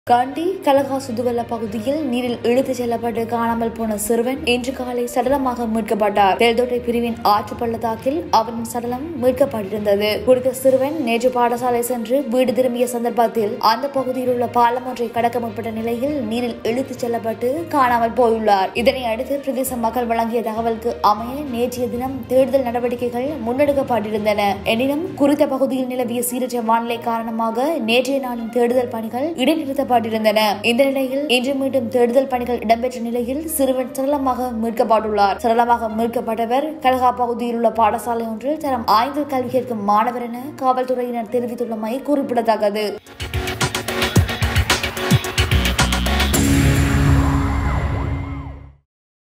காண்டி கலகாசுதுவல்ல பகுதியில் நீரில் இழுத்துச் செல்லப்பட்டு காணாமல் போன சிறுவன் இன்று காலை சடலமாக மீட்கப்பட்டார் தெல்தோட்டை பிரிவின் ஆற்று பள்ளத்தாக்கில் அவரின் சடலம் மீட்கப்பட்டிருந்தது குறித்த சிறுவன் நேற்று பாடசாலை சென்று வீடு திரும்பிய சந்தர்ப்பத்தில் அந்த பகுதியில் உள்ள பாலம் ஒன்றை கடக்க முற்பட்ட நிலையில் நீரில் இழுத்துச் செல்லப்பட்டு காணாமல் போயுள்ளார் இதனை அடுத்து பிரதேச மக்கள் வழங்கிய தகவலுக்கு அமைய நேற்றைய தினம் தேடுதல் நடவடிக்கைகள் முன்னெடுக்கப்பட்டிருந்தன எனினும் குறித்த பகுதியில் நிலவிய சீரற்ற வானிலை காரணமாக நேற்றைய நாளின் தேடுதல் பணிகள் இடைநிறுத்தப்பட்டிருந்தன இந்த நிலையில் இன்று மீண்டும் தேடுதல் பணிகள் இடம்பெற்ற நிலையில் சிறுவன் சரளமாக மீட்கப்பட்டுள்ளார் சரளமாக மீட்கப்பட்டவர் கலகா பகுதியில் உள்ள பாடசாலை ஒன்றில் தரம் ஐந்து கல்வி கேட்கும் மாணவர் என காவல்துறையினர் தெரிவித்துள்ளமை குறிப்பிடத்தக்கது